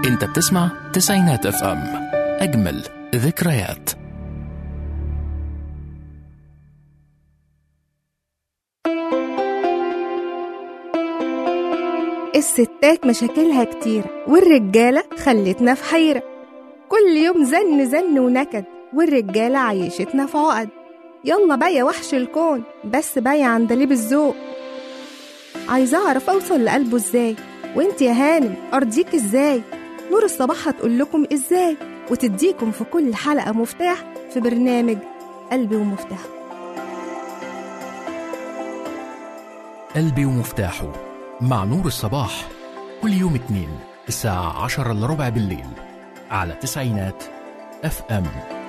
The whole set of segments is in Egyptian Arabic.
انت بتسمع تسعينات اف ام اجمل ذكريات الستات مشاكلها كتير والرجالة خلتنا في حيرة كل يوم زن زن ونكد والرجالة عيشتنا في عقد يلا بقى يا وحش الكون بس بقى يا عندليب الذوق عايزة أعرف أوصل لقلبه إزاي وإنت يا هانم أرضيك إزاي نور الصباح هتقول لكم إزاي وتديكم في كل حلقة مفتاح في برنامج قلبي ومفتاح قلبي ومفتاحه مع نور الصباح كل يوم اتنين الساعة عشرة إلا ربع بالليل على تسعينات اف ام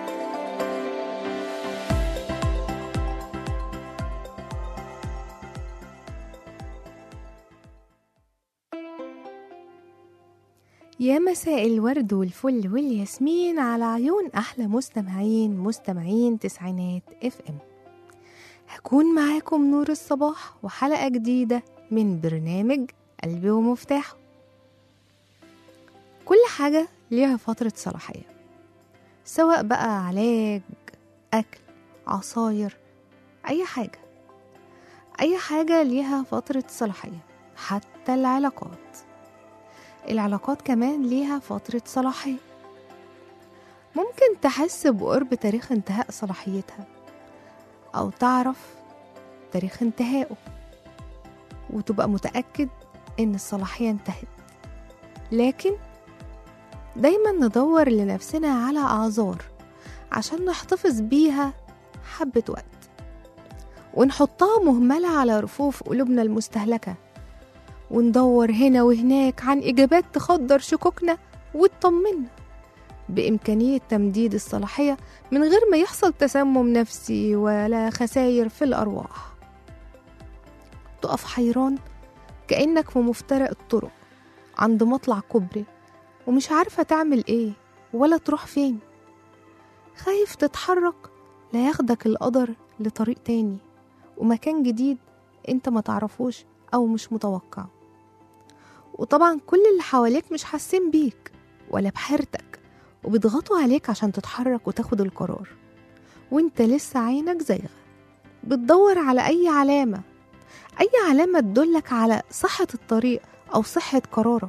يا مساء الورد والفل والياسمين على عيون أحلى مستمعين مستمعين تسعينات اف ام هكون معاكم نور الصباح وحلقة جديدة من برنامج قلبي ومفتاحه كل حاجة ليها فترة صلاحية سواء بقى علاج أكل عصاير أي حاجة أي حاجة ليها فترة صلاحية حتى العلاقات العلاقات كمان ليها فترة صلاحية ممكن تحس بقرب تاريخ انتهاء صلاحيتها أو تعرف تاريخ انتهائه وتبقى متأكد إن الصلاحية انتهت لكن دايما ندور لنفسنا على أعذار عشان نحتفظ بيها حبة وقت ونحطها مهملة على رفوف قلوبنا المستهلكة وندور هنا وهناك عن إجابات تخدر شكوكنا وتطمنا بإمكانية تمديد الصلاحية من غير ما يحصل تسمم نفسي ولا خساير في الأرواح تقف حيران كأنك في مفترق الطرق عند مطلع كوبري ومش عارفة تعمل إيه ولا تروح فين خايف تتحرك لا ياخدك القدر لطريق تاني ومكان جديد انت ما تعرفوش أو مش متوقع وطبعا كل اللي حواليك مش حاسين بيك ولا بحيرتك وبيضغطوا عليك عشان تتحرك وتاخد القرار وانت لسه عينك زيغة بتدور على أي علامة أي علامة تدلك على صحة الطريق أو صحة قرارك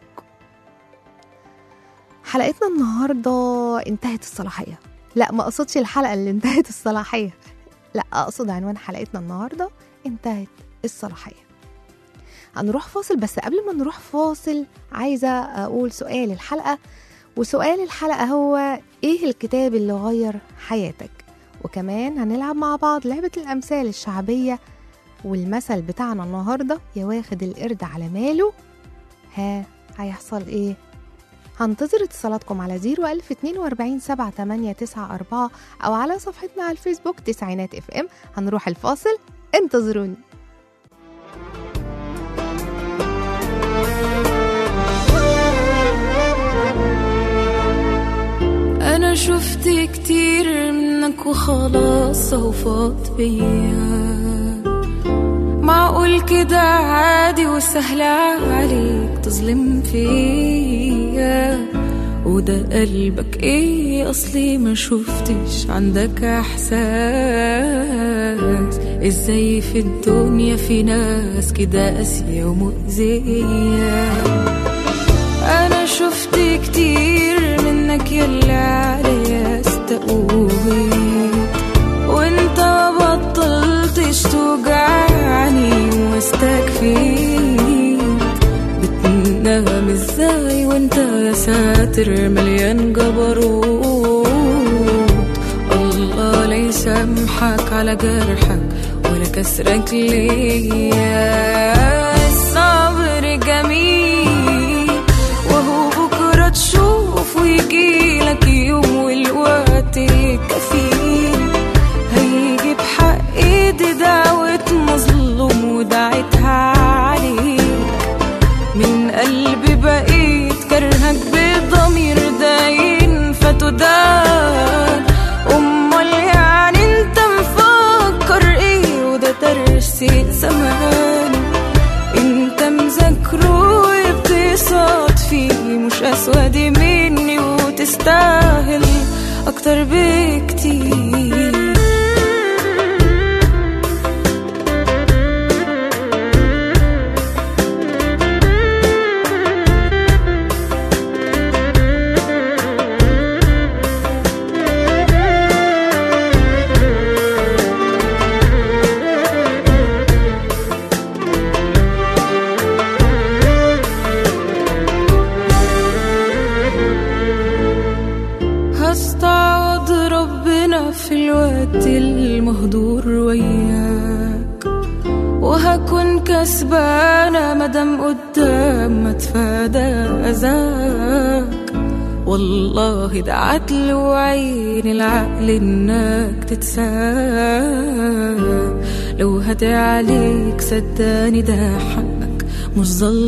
حلقتنا النهاردة انتهت الصلاحية لا ما أقصدش الحلقة اللي انتهت الصلاحية لا أقصد عنوان حلقتنا النهاردة انتهت الصلاحية هنروح فاصل بس قبل ما نروح فاصل عايزة أقول سؤال الحلقة وسؤال الحلقة هو إيه الكتاب اللي غير حياتك وكمان هنلعب مع بعض لعبة الأمثال الشعبية والمثل بتاعنا النهاردة يا واخد القرد على ماله ها هيحصل إيه هنتظر اتصالاتكم على 01042 7894 أو على صفحتنا على الفيسبوك تسعينات اف ام هنروح الفاصل انتظروني أنا شفت كتير منك وخلاص صوفات بيا معقول كده عادي وسهل عليك تظلم فيا وده قلبك ايه اصلي ما شفتش عندك احساس ازاي في الدنيا في ناس كده قاسية ومؤذية انا شفت كتير منك يلي عليا استقويت وانت ما بطلتش توجعني واستكفيت بتنام ازاي وانت يا ساتر مليان جبروت الله لا يسامحك على جرحك ولا كسرك ليا الصبر جميل وهو بكرة تشوف ويجيلك يوم والوقت كفيل هيجي بحق ايدي دعوة مظلوم ودعيتها عليك من قلبي بقيت كرهك بضمير داين فتدان امال يعني انت مفكر ايه وده ترسي زمان انت مذاكره وبتصاد فيه مش اسود وتستاهل أكتر بكتير هستعوض ربنا في الوقت المهدور وياك وهكون كسبانة مدام قدام ما تفادى أذاك والله ده عدل وعين العقل انك تتساب لو هدي عليك صدقني ده حقك مش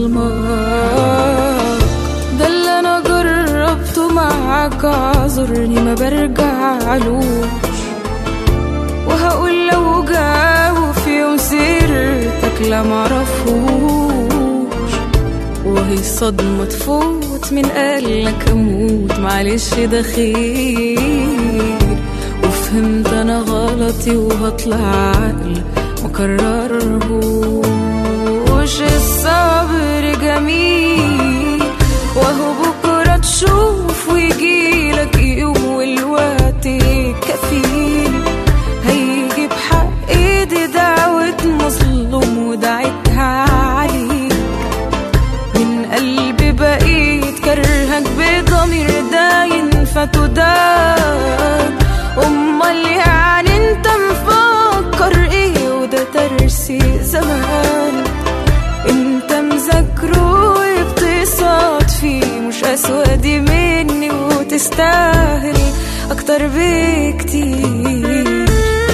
ظلمك ده اللي انا جربته معاك اعذرني ما برجعلوش وهقول لو جابوا في يوم سيرتك لا معرفوش وهي صدمة تفوت من قالك اموت معلش ده خير وفهمت انا غلطي وهطلع عقل مكررهوش الصبر جميل وهو بكرة تشوف ويجيلك يوم والوقت كفيل هيجي بحق ايدي دعوة مظلوم ودعيتها عليك من قلبي بقيت كرهك بضمير داين فتدان امال يعني انت مفكر ايه وده ترسي زمان انت مذاكره وبتصاد فيه مش اسودي مني وتستاهل اكتر بكتير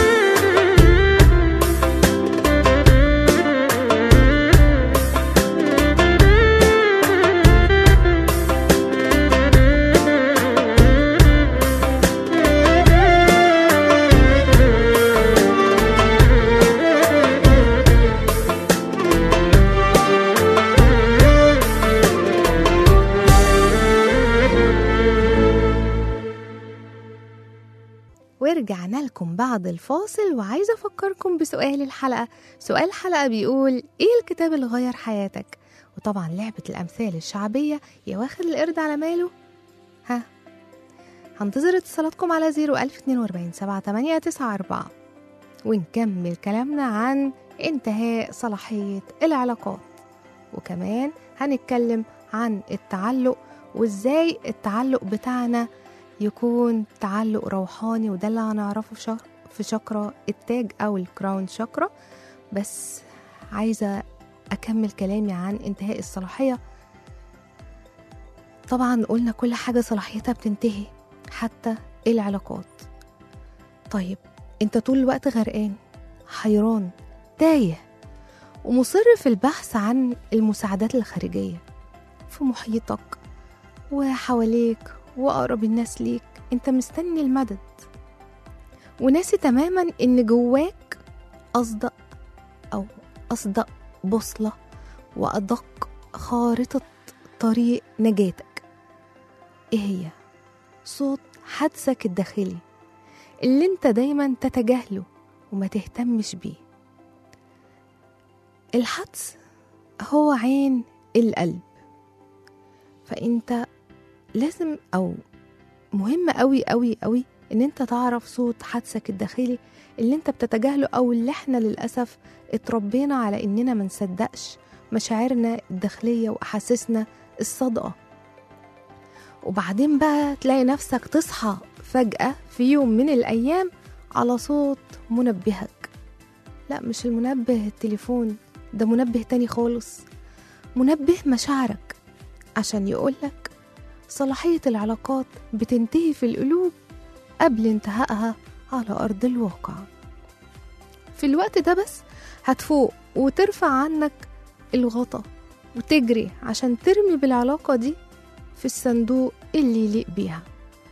ورجعنا لكم بعد الفاصل وعايزة أفكركم بسؤال الحلقة سؤال الحلقة بيقول إيه الكتاب اللي غير حياتك؟ وطبعا لعبة الأمثال الشعبية يا واخد القرد على ماله ها هنتظر اتصالاتكم على 01042 7894 ونكمل كلامنا عن انتهاء صلاحية العلاقات وكمان هنتكلم عن التعلق وازاي التعلق بتاعنا يكون تعلق روحاني وده اللي هنعرفه في شهر في شكرا التاج او الكراون شكرا بس عايزه اكمل كلامي عن انتهاء الصلاحيه طبعا قلنا كل حاجه صلاحيتها بتنتهي حتى العلاقات طيب انت طول الوقت غرقان حيران تايه ومصر في البحث عن المساعدات الخارجيه في محيطك وحواليك وأقرب الناس ليك أنت مستني المدد وناسي تماما إن جواك أصدق أو أصدق بوصلة وأدق خارطة طريق نجاتك إيه هي؟ صوت حدسك الداخلي اللي انت دايما تتجاهله وما تهتمش بيه الحدس هو عين القلب فانت لازم او مهم قوي قوي قوي ان انت تعرف صوت حدسك الداخلي اللي انت بتتجاهله او اللي احنا للاسف اتربينا على اننا ما نصدقش مشاعرنا الداخليه واحاسيسنا الصادقه وبعدين بقى تلاقي نفسك تصحى فجأة في يوم من الأيام على صوت منبهك لا مش المنبه التليفون ده منبه تاني خالص منبه مشاعرك عشان يقولك صلاحية العلاقات بتنتهي في القلوب قبل انتهائها على أرض الواقع في الوقت ده بس هتفوق وترفع عنك الغطا وتجري عشان ترمي بالعلاقة دي في الصندوق اللي يليق بيها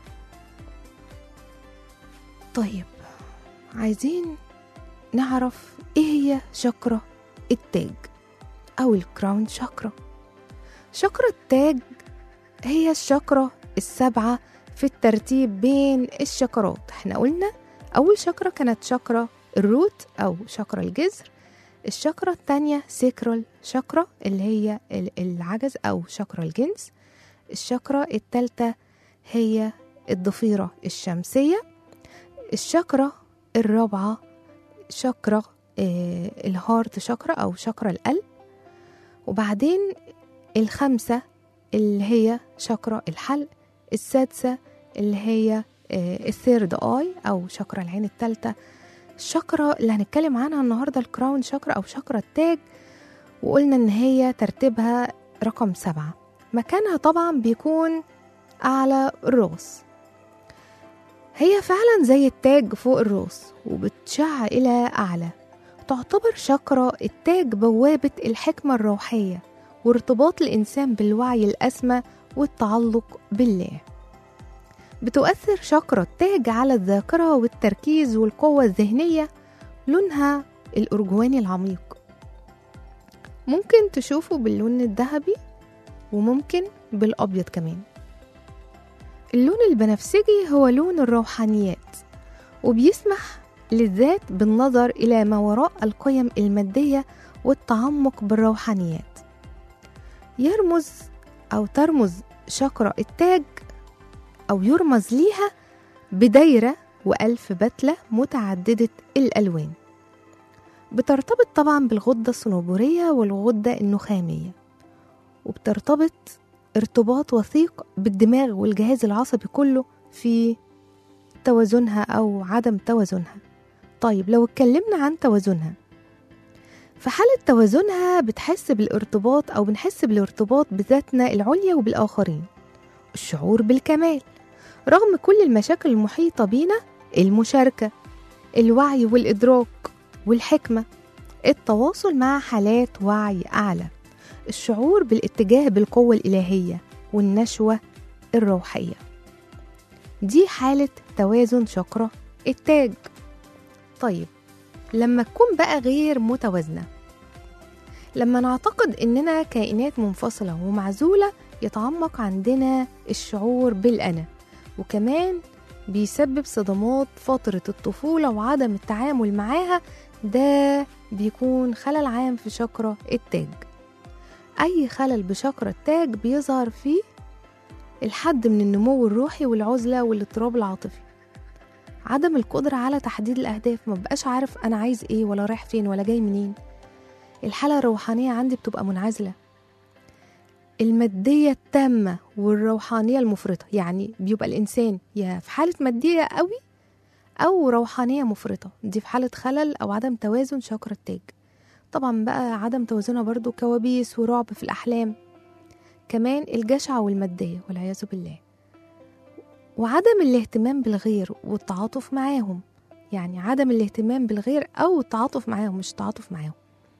طيب عايزين نعرف ايه هي شكرة التاج او الكراون شاكرا شكرة التاج هي الشكرة السبعة في الترتيب بين الشكرات احنا قلنا أول شكرة كانت شكرة الروت أو شكرة الجذر الشكرة التانية سيكرال شكرة اللي هي ال- العجز أو شكرة الجنس الشكرة التالتة هي الضفيرة الشمسية الشكرة الرابعة شكرة آه، الهارت شكرة أو شكرة القلب وبعدين الخامسة اللي هي شكرة الحلق السادسة اللي هي الثيرد اي أو شكرة العين التالتة الشكرة اللي هنتكلم عنها النهاردة الكراون شكرة أو شكرة التاج وقلنا إن هي ترتيبها رقم سبعة مكانها طبعا بيكون أعلى الراس هي فعلا زي التاج فوق الراس وبتشع إلى أعلى تعتبر شكرة التاج بوابة الحكمة الروحية وارتباط الإنسان بالوعي الأسمى والتعلق بالله بتؤثر شكرة التاج على الذاكرة والتركيز والقوة الذهنية لونها الأرجواني العميق ممكن تشوفه باللون الذهبي وممكن بالأبيض كمان اللون البنفسجي هو لون الروحانيات وبيسمح للذات بالنظر إلى ما وراء القيم المادية والتعمق بالروحانيات يرمز أو ترمز شكرة التاج أو يرمز ليها بدايرة وألف بتلة متعددة الألوان بترتبط طبعا بالغدة الصنوبرية والغدة النخامية وبترتبط ارتباط وثيق بالدماغ والجهاز العصبي كله في توازنها أو عدم توازنها طيب لو اتكلمنا عن توازنها في حالة توازنها بتحس بالارتباط أو بنحس بالارتباط بذاتنا العليا وبالآخرين الشعور بالكمال رغم كل المشاكل المحيطة بينا المشاركة الوعي والإدراك والحكمة التواصل مع حالات وعي أعلى الشعور بالاتجاه بالقوة الإلهية والنشوة الروحية دي حالة توازن شكرة التاج طيب لما تكون بقى غير متوازنة لما نعتقد إننا كائنات منفصلة ومعزولة يتعمق عندنا الشعور بالأنا وكمان بيسبب صدمات فترة الطفولة وعدم التعامل معاها ده بيكون خلل عام في شكرة التاج أي خلل بشكرة التاج بيظهر فيه الحد من النمو الروحي والعزلة والاضطراب العاطفي عدم القدرة على تحديد الأهداف مبقاش عارف أنا عايز إيه ولا رايح فين ولا جاي منين الحالة الروحانية عندي بتبقى منعزلة المادية التامة والروحانية المفرطة يعني بيبقى الإنسان يا في حالة مادية قوي أو روحانية مفرطة دي في حالة خلل أو عدم توازن شكرة التاج طبعا بقى عدم توازنها برضو كوابيس ورعب في الأحلام كمان الجشع والمادية والعياذ بالله وعدم الاهتمام بالغير والتعاطف معاهم يعني عدم الاهتمام بالغير أو التعاطف معاهم مش التعاطف معاهم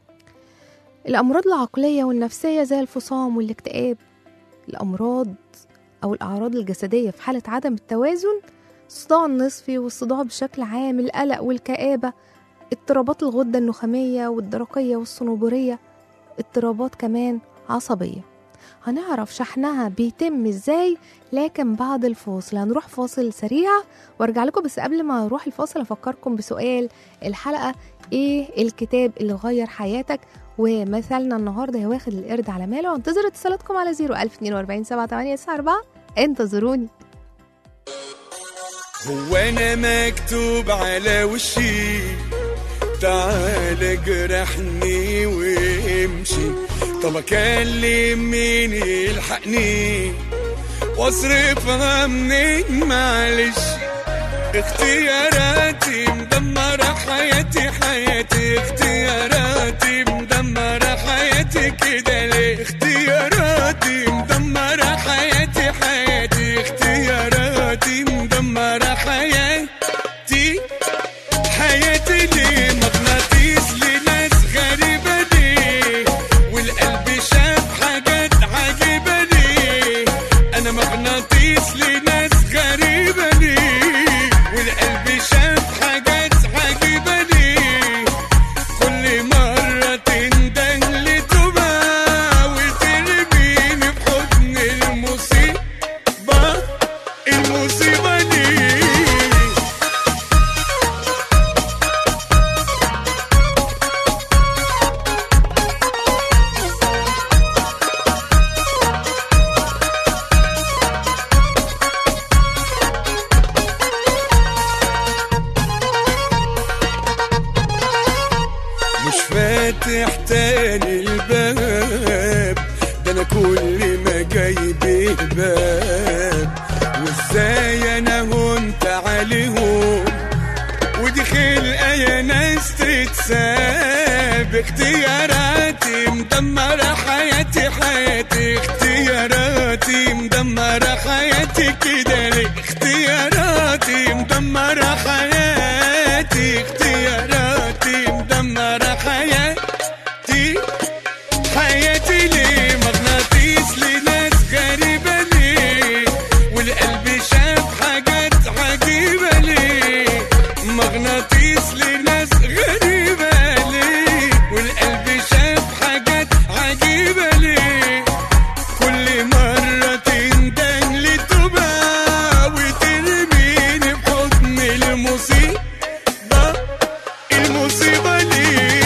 الأمراض العقلية والنفسية زي الفصام والاكتئاب الأمراض أو الأعراض الجسدية في حالة عدم التوازن الصداع النصفي والصداع بشكل عام القلق والكآبة اضطرابات الغدة النخامية والدرقية والصنوبرية اضطرابات كمان عصبية هنعرف شحنها بيتم ازاي لكن بعد الفاصل هنروح فاصل سريع وارجع لكم بس قبل ما اروح الفاصل افكركم بسؤال الحلقة ايه الكتاب اللي غير حياتك ومثلنا النهارده يا واخد القرد على ماله وانتظر اتصالاتكم على 01042 7894 انتظروني هو انا مكتوب على وشي تعال اجرحني وامشي طب اكلم مين يلحقني واصرفها منين معلش اختياراتي مدمرة حياتي حياتي اختياراتي مدمرة حياتي كده ليه اختياراتي مدمرة حياتي حياتي اختياراتي مدمرة حياتي حياتي ليه مغناطيس لناس غريبة ليه والقلب شاف حاجات عجيبة ليه أنا مغناطيس لناس غريبة ليه والقلب شاف حاجات عجيبة ليه كل مرة تندن لتوبة وترميني في حضن المصيبة المصيبة الباب وازاي انا هنت عليهم ودي خلقة يا ناس تتساب اختياراتي مدمرة حياتي حياتي اختياراتي مدمرة حياتي كده ليه اختياراتي مدمرة حياتي اختياراتي مدمرة حياتي حياتي ليه مغناطيس لناس غريبة ليه والقلب شاف حاجات عجيبة ليه مغناطيس لناس غريبة ليه والقلب شاف حاجات عجيبة ليه كل مرة تندن لتوبة وترميني في حضن المصيبة المصيبة ليه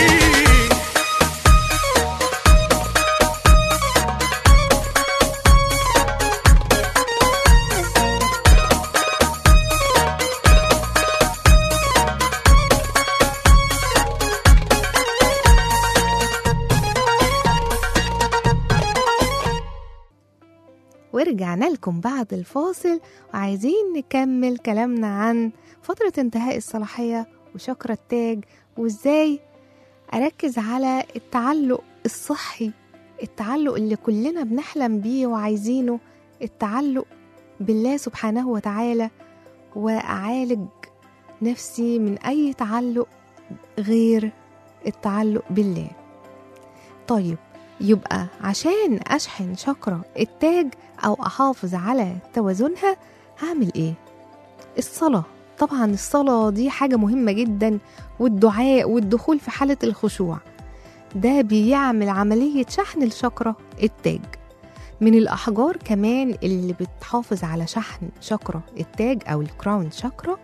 ورجعنا لكم بعد الفاصل وعايزين نكمل كلامنا عن فترة انتهاء الصلاحية وشكرة التاج وازاي أركز على التعلق الصحي التعلق اللي كلنا بنحلم بيه وعايزينه التعلق بالله سبحانه وتعالى وأعالج نفسي من أي تعلق غير التعلق بالله طيب يبقى عشان أشحن شكرة التاج أو أحافظ على توازنها هعمل إيه؟ الصلاة طبعا الصلاة دي حاجة مهمة جدا والدعاء والدخول في حالة الخشوع ده بيعمل عملية شحن الشكرة التاج من الأحجار كمان اللي بتحافظ على شحن شكرة التاج أو الكراون شكرة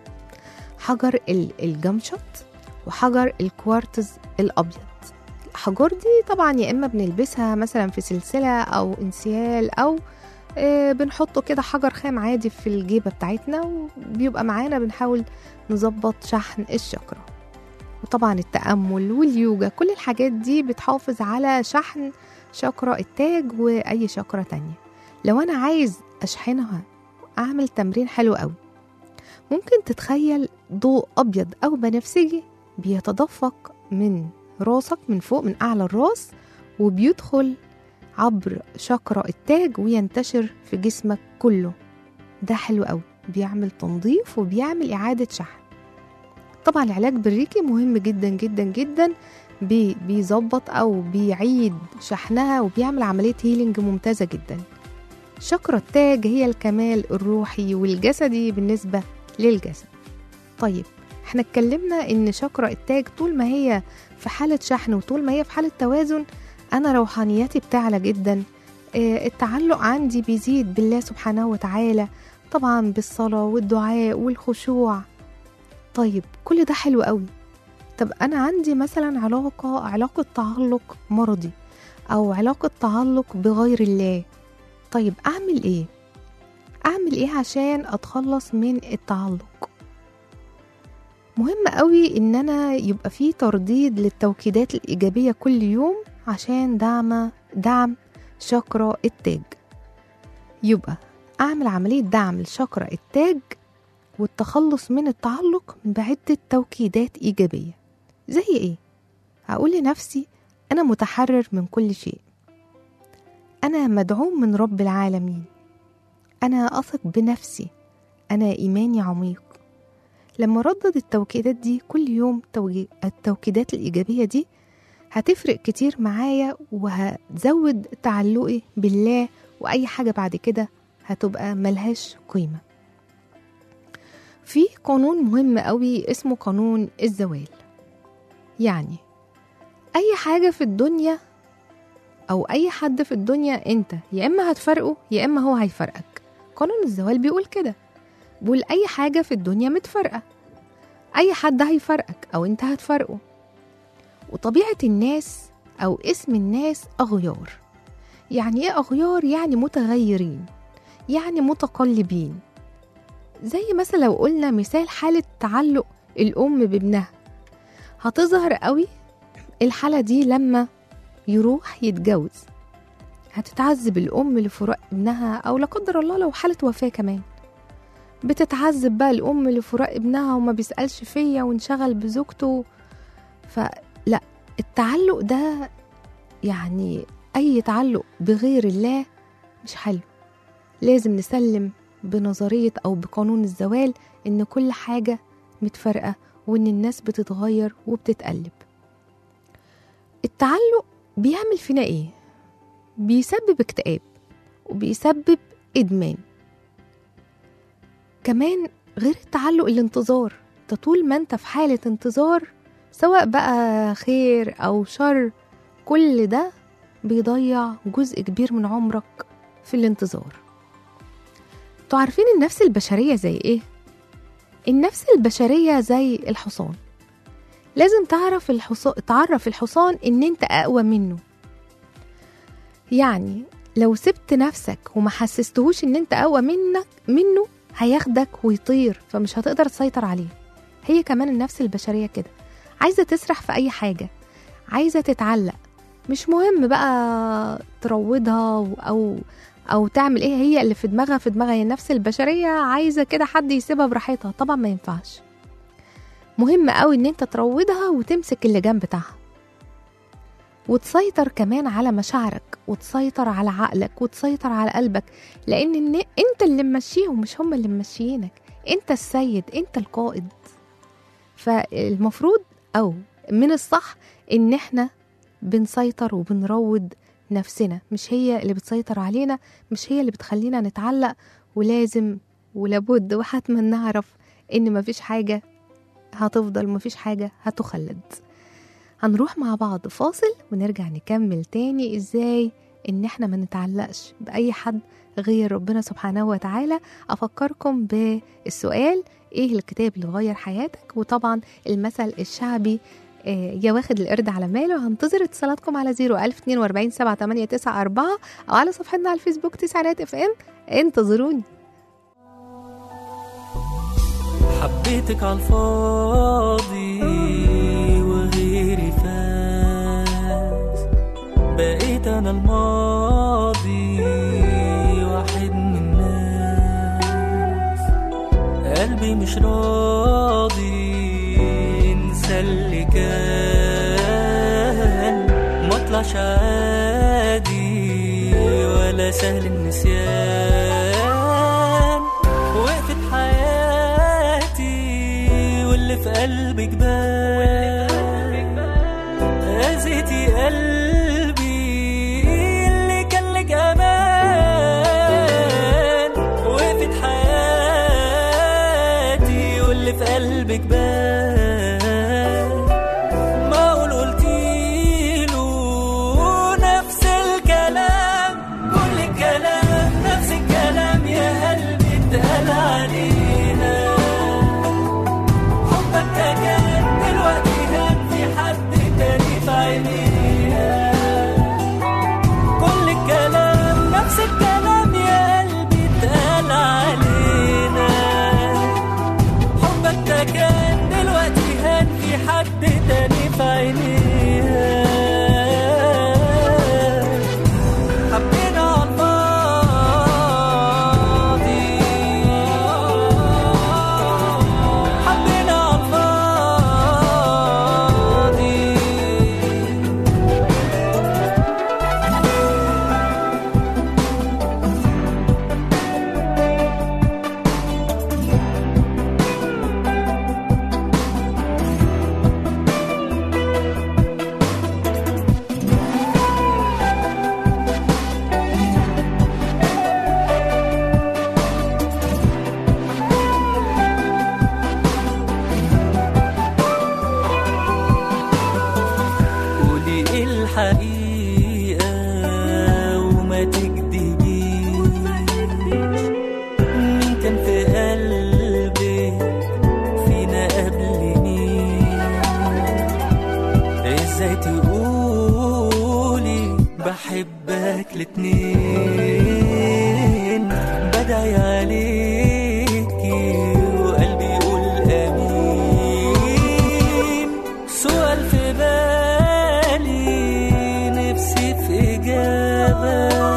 حجر ال- الجمشط وحجر الكوارتز الأبيض الأحجار دي طبعا يا إما بنلبسها مثلا في سلسلة أو انسيال أو آه، بنحطه كده حجر خام عادي في الجيبة بتاعتنا وبيبقى معانا بنحاول نظبط شحن الشكرة وطبعا التأمل واليوجا كل الحاجات دي بتحافظ على شحن شكرة التاج وأي شكرة تانية لو أنا عايز أشحنها أعمل تمرين حلو قوي ممكن تتخيل ضوء أبيض أو بنفسجي بيتدفق من راسك من فوق من أعلى الراس وبيدخل عبر شكرة التاج وينتشر في جسمك كله ده حلو قوي بيعمل تنظيف وبيعمل إعادة شحن طبعا العلاج بالريكي مهم جدا جدا جدا بي- بيظبط أو بيعيد شحنها وبيعمل عملية هيلينج ممتازة جدا شكرة التاج هي الكمال الروحي والجسدي بالنسبة للجسد طيب احنا اتكلمنا ان شكرة التاج طول ما هي في حالة شحن وطول ما هي في حالة توازن أنا روحانيتي بتعلى جدا آه، التعلق عندي بيزيد بالله سبحانه وتعالى طبعا بالصلاة والدعاء والخشوع طيب كل ده حلو قوي طب أنا عندي مثلا علاقة علاقة تعلق مرضي أو علاقة تعلق بغير الله طيب أعمل إيه؟ أعمل إيه عشان أتخلص من التعلق؟ مهم قوي إن أنا يبقى في ترديد للتوكيدات الإيجابية كل يوم عشان دعم دعم شكرة التاج يبقى أعمل عملية دعم لشكرة التاج والتخلص من التعلق بعدة توكيدات إيجابية زي إيه؟ هقول لنفسي أنا متحرر من كل شيء أنا مدعوم من رب العالمين أنا أثق بنفسي أنا إيماني عميق لما ردد التوكيدات دي كل يوم توجي- التوكيدات الإيجابية دي هتفرق كتير معايا وهتزود تعلقي بالله وأي حاجة بعد كده هتبقى ملهاش قيمة في قانون مهم قوي اسمه قانون الزوال يعني أي حاجة في الدنيا أو أي حد في الدنيا أنت يا إما هتفرقه يا إما هو هيفرقك قانون الزوال بيقول كده بيقول أي حاجة في الدنيا متفرقة أي حد هيفرقك أو أنت هتفرقه وطبيعة الناس أو اسم الناس أغيار يعني إيه أغيار؟ يعني متغيرين يعني متقلبين زي مثلا لو قلنا مثال حالة تعلق الأم بابنها هتظهر قوي الحالة دي لما يروح يتجوز هتتعذب الأم لفراق ابنها أو لا قدر الله لو حالة وفاة كمان بتتعذب بقى الأم لفراق ابنها وما بيسألش فيا وانشغل بزوجته فلا التعلق ده يعني أي تعلق بغير الله مش حلو لازم نسلم بنظرية أو بقانون الزوال إن كل حاجة متفرقة وإن الناس بتتغير وبتتقلب التعلق بيعمل فينا إيه؟ بيسبب اكتئاب وبيسبب إدمان كمان غير التعلق الانتظار انت طول ما انت في حالة انتظار سواء بقى خير أو شر كل ده بيضيع جزء كبير من عمرك في الانتظار انتوا عارفين النفس البشرية زي ايه؟ النفس البشرية زي الحصان لازم تعرف الحصان تعرف الحصان ان انت اقوى منه يعني لو سبت نفسك وما حسستهوش ان انت اقوى منك منه هياخدك ويطير فمش هتقدر تسيطر عليه هي كمان النفس البشرية كده عايزة تسرح في اي حاجة عايزة تتعلق مش مهم بقى تروضها او او تعمل ايه هي اللي في دماغها في دماغها هي النفس البشريه عايزه كده حد يسيبها براحتها طبعا ما ينفعش مهم قوي ان انت تروضها وتمسك اللجام بتاعها وتسيطر كمان على مشاعرك وتسيطر على عقلك وتسيطر على قلبك لان إن انت اللي ممشيهم مش هم اللي ممشيينك انت السيد انت القائد فالمفروض او من الصح ان احنا بنسيطر وبنروض نفسنا مش هي اللي بتسيطر علينا مش هي اللي بتخلينا نتعلق ولازم ولابد وحتما نعرف ان مفيش حاجة هتفضل مفيش حاجة هتخلد هنروح مع بعض فاصل ونرجع نكمل تاني ازاي ان احنا ما نتعلقش بأي حد غير ربنا سبحانه وتعالى افكركم بالسؤال ايه الكتاب اللي غير حياتك وطبعا المثل الشعبي آه، يا واخد القرد على ماله هنتظر اتصالاتكم على 01042 7894 او على صفحتنا على الفيسبوك تسعينات اف ام انتظروني حبيتك عالفاضي وغيري فاز بقيت انا الماضي واحد من الناس قلبي مش راضي انسى اللي كان مطلعش عادي ولا سهل النسيان وقفت حياتي واللي في قلبي جبال أذيتي قلبي اللي كان لك أمان وقفت حياتي واللي في قلبي جبال ما أقول قلتيله نفس الكلام كل الكلام نفس الكلام يا قلبي اتقال علينا حبك ده كان دلوقتي هان في حد تاني في عينيها كل الكلام نفس الكلام يا قلبي اتقال علينا حبك ده كان دلوقتي هان في حد تاني في عينيها حبينا عالفاضي حبينا عالفاضي قولي ايه الحقيقة وما تكدبيش مين كان في قلبك فينا قبل مين ازاي تقولي بحبك الاتنين بدعي عليكي وقلبي يقول امين سؤال في بالي نفسي في إجابة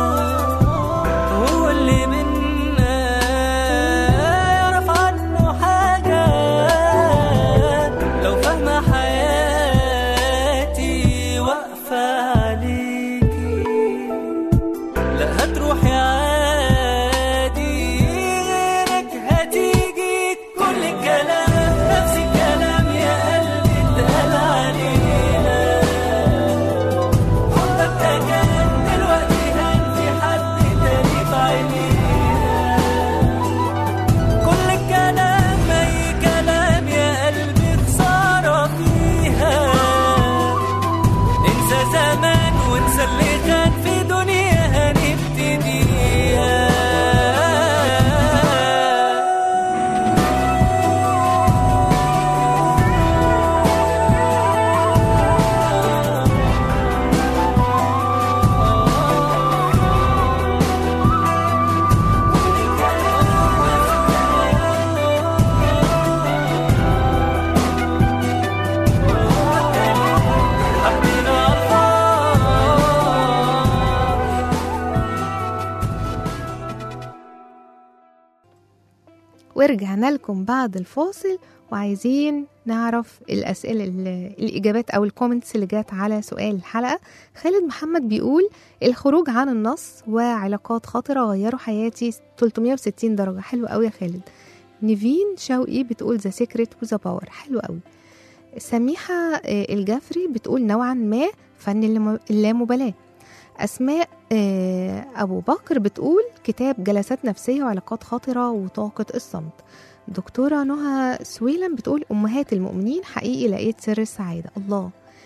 ورجعنا لكم بعد الفاصل وعايزين نعرف الأسئلة ال- الإجابات أو الكومنتس اللي جات على سؤال الحلقة خالد محمد بيقول الخروج عن النص وعلاقات خطرة غيروا حياتي 360 درجة حلو قوي يا خالد نيفين شوقي بتقول ذا سيكريت وذا باور حلو قوي سميحة آه، الجفري بتقول نوعا ما فن اللام- اللامبالاة أسماء آه، أبو بكر بتقول كتاب جلسات نفسية وعلاقات خطرة وطاقة الصمت دكتورة نهى سويلم بتقول أمهات المؤمنين حقيقي لقيت سر السعادة الله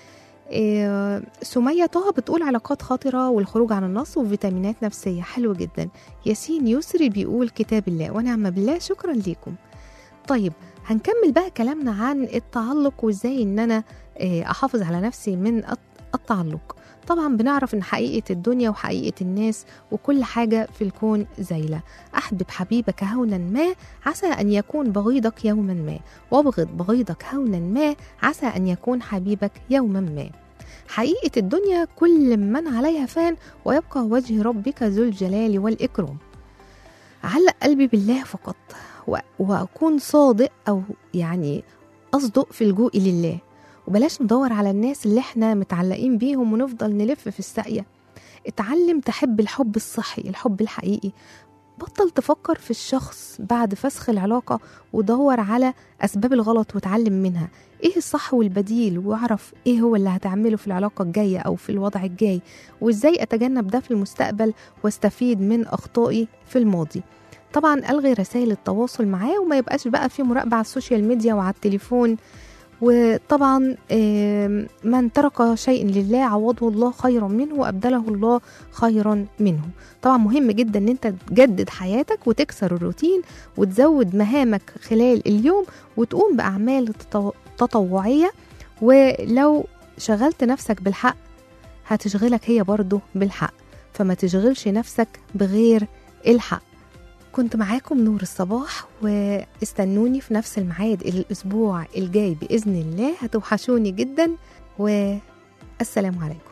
آه، سمية طه بتقول علاقات خطرة والخروج عن النص وفيتامينات نفسية حلو جدا ياسين يسري بيقول كتاب الله ونعم بالله شكرا ليكم طيب هنكمل بقى كلامنا عن التعلق وازاي ان انا آه، احافظ على نفسي من الت- التعلق طبعا بنعرف ان حقيقة الدنيا وحقيقة الناس وكل حاجة في الكون زايلة احبب حبيبك هونا ما عسى ان يكون بغيضك يوما ما وابغض بغيضك هونا ما عسى ان يكون حبيبك يوما ما حقيقة الدنيا كل من عليها فان ويبقى وجه ربك ذو الجلال والإكرام علق قلبي بالله فقط و- وأكون صادق أو يعني أصدق في اللجوء لله وبلاش ندور على الناس اللي احنا متعلقين بيهم ونفضل نلف في الساقية اتعلم تحب الحب الصحي الحب الحقيقي بطل تفكر في الشخص بعد فسخ العلاقة ودور على أسباب الغلط وتعلم منها ايه الصح والبديل واعرف ايه هو اللي هتعمله في العلاقة الجاية أو في الوضع الجاي وازاي أتجنب ده في المستقبل واستفيد من أخطائي في الماضي طبعا ألغي رسائل التواصل معاه وما يبقاش بقى في مراقبة على السوشيال ميديا وعلى التليفون وطبعا آم، من ترك شيء لله عوضه الله خيرا منه وأبدله الله خيرا منه طبعا مهم جدا ان انت تجدد حياتك وتكسر الروتين وتزود مهامك خلال اليوم وتقوم بأعمال تطو- تطوعية ولو شغلت نفسك بالحق هتشغلك هي برضو بالحق فما تشغلش نفسك بغير الحق كنت معاكم نور الصباح واستنوني في نفس الميعاد الأسبوع الجاي بإذن الله هتوحشوني جدا والسلام عليكم